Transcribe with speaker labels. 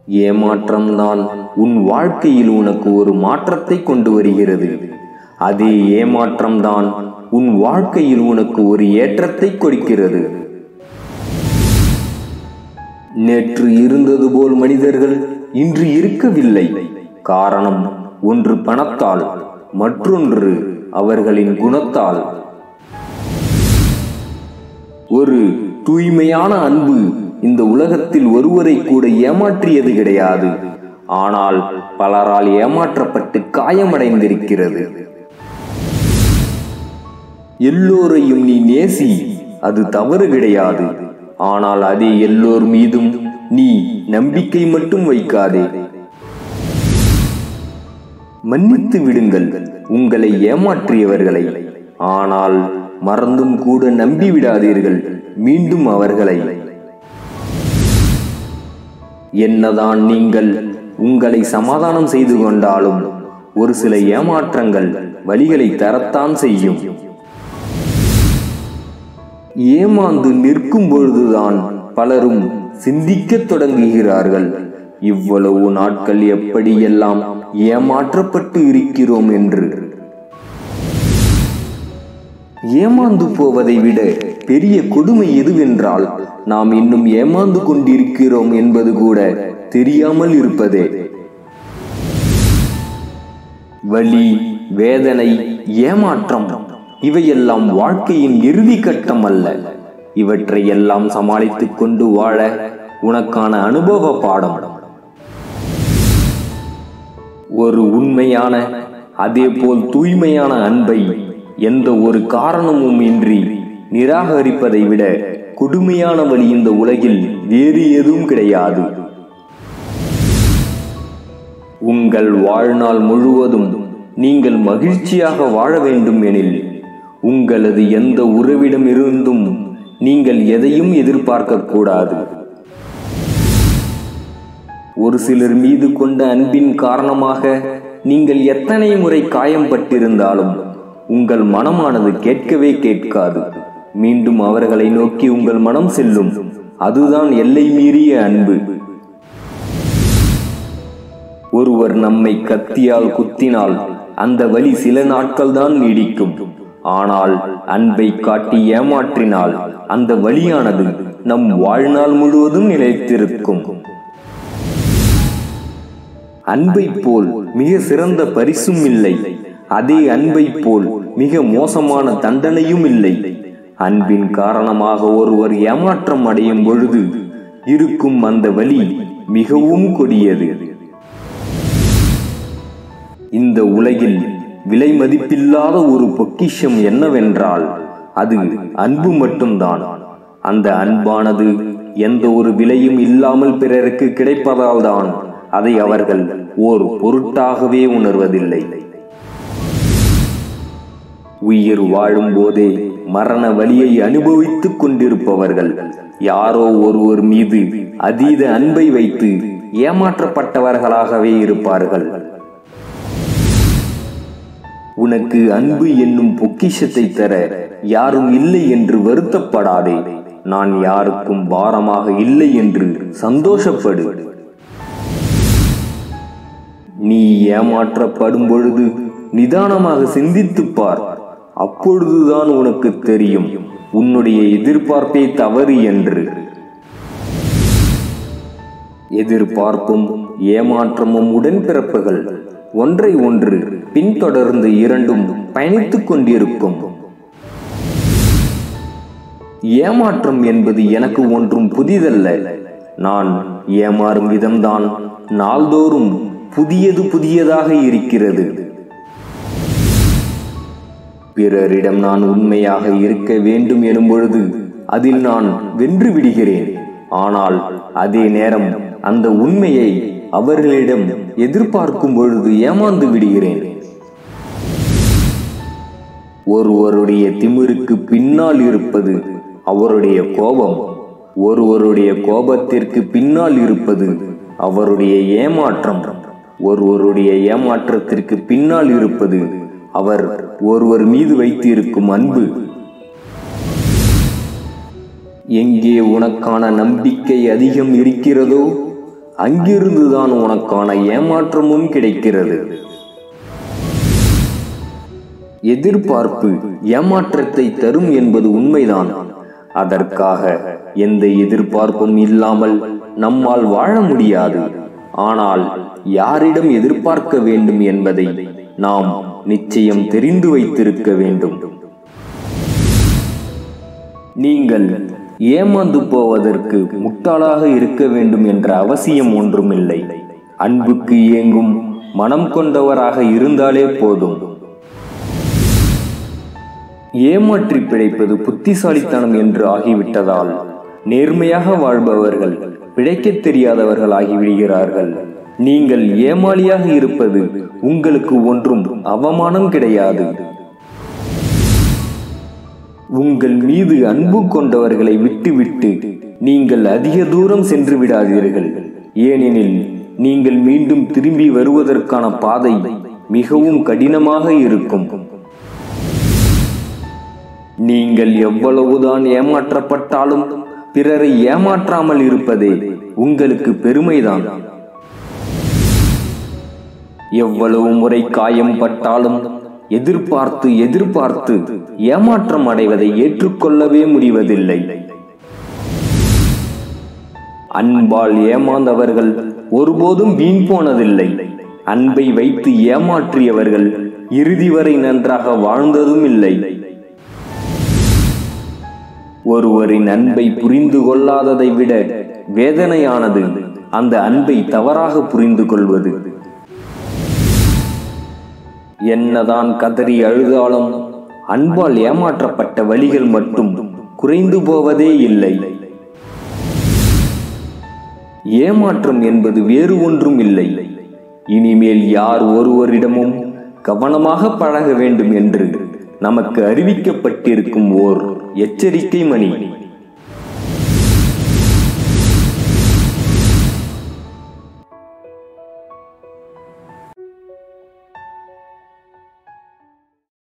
Speaker 1: ஏமாற்றம்தான் உன் வாழ்க்கையில் உனக்கு ஒரு மாற்றத்தை கொண்டு வருகிறது அதே ஏமாற்றம்தான் உன் வாழ்க்கையில் உனக்கு ஒரு ஏற்றத்தை கொடுக்கிறது நேற்று இருந்தது போல் மனிதர்கள் இன்று இருக்கவில்லை காரணம் ஒன்று பணத்தால் மற்றொன்று அவர்களின் குணத்தால் ஒரு தூய்மையான அன்பு இந்த உலகத்தில் ஒருவரை கூட ஏமாற்றியது கிடையாது ஆனால் பலரால் ஏமாற்றப்பட்டு காயமடைந்திருக்கிறது எல்லோரையும் நீ நேசி அது தவறு கிடையாது ஆனால் அதே எல்லோர் மீதும் நீ நம்பிக்கை மட்டும் வைக்காதே மன்னித்து விடுங்கள் உங்களை ஏமாற்றியவர்களை ஆனால் மறந்தும் கூட நம்பி விடாதீர்கள் மீண்டும் அவர்களை என்னதான் நீங்கள் உங்களை சமாதானம் செய்து கொண்டாலும் ஒரு சில ஏமாற்றங்கள் வழிகளை தரத்தான் செய்யும் ஏமாந்து நிற்கும் பொழுதுதான் பலரும் சிந்திக்கத் தொடங்குகிறார்கள் இவ்வளவு நாட்கள் எப்படியெல்லாம் ஏமாற்றப்பட்டு இருக்கிறோம் என்று ஏமாந்து போவதை விட பெரிய கொடுமை எதுவென்றால் நாம் இன்னும் ஏமாந்து கொண்டிருக்கிறோம் என்பது கூட தெரியாமல் இருப்பதே வலி வேதனை ஏமாற்றம் இவையெல்லாம் வாழ்க்கையின் இறுதி கட்டம் அல்ல இவற்றை எல்லாம் சமாளித்துக் கொண்டு வாழ உனக்கான அனுபவ பாடம் ஒரு உண்மையான அதேபோல் தூய்மையான அன்பை எந்த ஒரு காரணமும் இன்றி நிராகரிப்பதை விட கொடுமையான வழி இந்த உலகில் வேறு எதுவும் கிடையாது உங்கள் வாழ்நாள் முழுவதும் நீங்கள் மகிழ்ச்சியாக வாழ வேண்டும் எனில் உங்களது எந்த உறவிடம் இருந்தும் நீங்கள் எதையும் எதிர்பார்க்க கூடாது ஒரு சிலர் மீது கொண்ட அன்பின் காரணமாக நீங்கள் எத்தனை முறை காயம் பட்டிருந்தாலும் உங்கள் மனமானது கேட்கவே கேட்காது மீண்டும் அவர்களை நோக்கி உங்கள் மனம் செல்லும் அதுதான் எல்லை மீறிய அன்பு ஒருவர் நம்மை கத்தியால் குத்தினால் அந்த வலி சில நாட்கள் தான் நீடிக்கும் ஆனால் அன்பை காட்டி ஏமாற்றினால் அந்த வழியானது நம் வாழ்நாள் முழுவதும் நிலைத்திருக்கும் அன்பை போல் மிக சிறந்த பரிசும் இல்லை அதே அன்பை போல் மிக மோசமான தண்டனையும் இல்லை அன்பின் காரணமாக ஒருவர் ஏமாற்றம் அடையும் பொழுது இருக்கும் அந்த வலி மிகவும் கொடியது இந்த உலகில் விலை மதிப்பில்லாத ஒரு பொக்கிஷம் என்னவென்றால் அது அன்பு மட்டும்தான் அந்த அன்பானது எந்த ஒரு விலையும் இல்லாமல் பிறருக்கு கிடைப்பதால் தான் அதை அவர்கள் ஓர் பொருட்டாகவே உணர்வதில்லை உயிர் வாழும் போதே மரண வலியை அனுபவித்துக் கொண்டிருப்பவர்கள் யாரோ ஒருவர் மீது அதீத அன்பை வைத்து ஏமாற்றப்பட்டவர்களாகவே இருப்பார்கள் உனக்கு அன்பு என்னும் பொக்கிஷத்தை தர யாரும் இல்லை என்று வருத்தப்படாதே நான் யாருக்கும் பாரமாக இல்லை என்று சந்தோஷப்படு நீ ஏமாற்றப்படும் பொழுது நிதானமாக சிந்தித்துப் பார் அப்பொழுதுதான் உனக்கு தெரியும் உன்னுடைய எதிர்பார்ப்பே தவறு என்று எதிர்பார்ப்பும் ஏமாற்றமும் உடன்பிறப்புகள் ஒன்றை ஒன்று பின்தொடர்ந்து இரண்டும் பயணித்துக் கொண்டிருக்கும் ஏமாற்றம் என்பது எனக்கு ஒன்றும் புதிதல்ல நான் ஏமாறும் விதம்தான் நாள்தோறும் புதியது புதியதாக இருக்கிறது பிறரிடம் நான் உண்மையாக இருக்க வேண்டும் எனும் பொழுது அதில் நான் வென்று விடுகிறேன் ஆனால் அதே நேரம் அந்த உண்மையை அவர்களிடம் எதிர்பார்க்கும் பொழுது ஏமாந்து விடுகிறேன் ஒருவருடைய திமிருக்கு பின்னால் இருப்பது அவருடைய கோபம் ஒருவருடைய கோபத்திற்கு பின்னால் இருப்பது அவருடைய ஏமாற்றம் ஒருவருடைய ஏமாற்றத்திற்கு பின்னால் இருப்பது அவர் ஒருவர் மீது வைத்திருக்கும் அன்பு எங்கே உனக்கான நம்பிக்கை அதிகம் இருக்கிறதோ அங்கிருந்துதான் உனக்கான ஏமாற்றமும் கிடைக்கிறது எதிர்பார்ப்பு ஏமாற்றத்தை தரும் என்பது உண்மைதான் அதற்காக எந்த எதிர்பார்ப்பும் இல்லாமல் நம்மால் வாழ முடியாது ஆனால் யாரிடம் எதிர்பார்க்க வேண்டும் என்பதை நாம் நிச்சயம் தெரிந்து வைத்திருக்க வேண்டும் நீங்கள் ஏமாந்து போவதற்கு முட்டாளாக இருக்க வேண்டும் என்ற அவசியம் ஒன்றுமில்லை அன்புக்கு இயங்கும் மனம் கொண்டவராக இருந்தாலே போதும் ஏமாற்றி பிழைப்பது புத்திசாலித்தனம் என்று ஆகிவிட்டதால் நேர்மையாக வாழ்பவர்கள் பிழைக்கத் தெரியாதவர்கள் ஆகிவிடுகிறார்கள் நீங்கள் ஏமாளியாக இருப்பது உங்களுக்கு ஒன்றும் அவமானம் கிடையாது உங்கள் மீது அன்பு கொண்டவர்களை விட்டுவிட்டு நீங்கள் அதிக தூரம் சென்று விடாதீர்கள் ஏனெனில் நீங்கள் மீண்டும் திரும்பி வருவதற்கான பாதை மிகவும் கடினமாக இருக்கும் நீங்கள் எவ்வளவுதான் ஏமாற்றப்பட்டாலும் பிறரை ஏமாற்றாமல் இருப்பதே உங்களுக்கு பெருமைதான் எவ்வளவு முறை காயம் பட்டாலும் எதிர்பார்த்து எதிர்பார்த்து ஏமாற்றம் அடைவதை ஏற்றுக்கொள்ளவே முடிவதில்லை அன்பால் ஏமாந்தவர்கள் ஒருபோதும் வீண் போனதில்லை அன்பை வைத்து ஏமாற்றியவர்கள் இறுதி வரை நன்றாக வாழ்ந்ததும் இல்லை ஒருவரின் அன்பை புரிந்து கொள்ளாததை விட வேதனையானது அந்த அன்பை தவறாக புரிந்து கொள்வது என்னதான் கதறி அழுதாலும் அன்பால் ஏமாற்றப்பட்ட வழிகள் மட்டும் குறைந்து போவதே இல்லை ஏமாற்றம் என்பது வேறு ஒன்றும் இல்லை இனிமேல் யார் ஒருவரிடமும் கவனமாக பழக வேண்டும் என்று நமக்கு அறிவிக்கப்பட்டிருக்கும் ஓர் எச்சரிக்கை மணி